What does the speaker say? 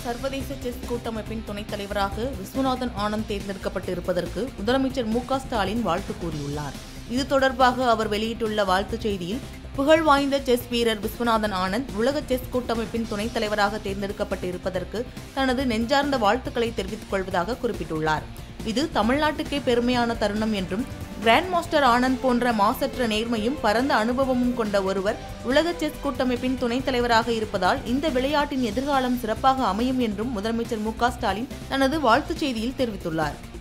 சர்வதேச செஸ் கூட்டமைப்பின் துணைத் தலைவராக விஸ்வநாதன் ஆனந்த் தேர்ந்தெடுக்கப்பட்டு இருப்பதற்கு முதலமைச்சர் மு க ஸ்டாலின் வாழ்த்து கூறியுள்ளார் இது தொடர்பாக அவர் வெளியிட்டுள்ள வாழ்த்துச் செய்தியில் புகழ் வாய்ந்த செஸ் வீரர் விஸ்வநாதன் ஆனந்த் உலக செஸ் கூட்டமைப்பின் துணைத் தலைவராக தேர்ந்தெடுக்கப்பட்டு இருப்பதற்கு தனது நெஞ்சார்ந்த வாழ்த்துக்களை தெரிவித்துக் கொள்வதாக குறிப்பிட்டுள்ளார் இது தமிழ்நாட்டுக்கே பெருமையான தருணம் என்றும் கிராண்ட் மாஸ்டர் ஆனந்த் போன்ற மாசற்ற நேர்மையும் பரந்த அனுபவமும் கொண்ட ஒருவர் உலக செஸ் கூட்டமைப்பின் துணைத் தலைவராக இருப்பதால் இந்த விளையாட்டின் எதிர்காலம் சிறப்பாக அமையும் என்றும் முதலமைச்சர் மு க ஸ்டாலின் தனது வாழ்த்துச் செய்தியில் தெரிவித்துள்ளார்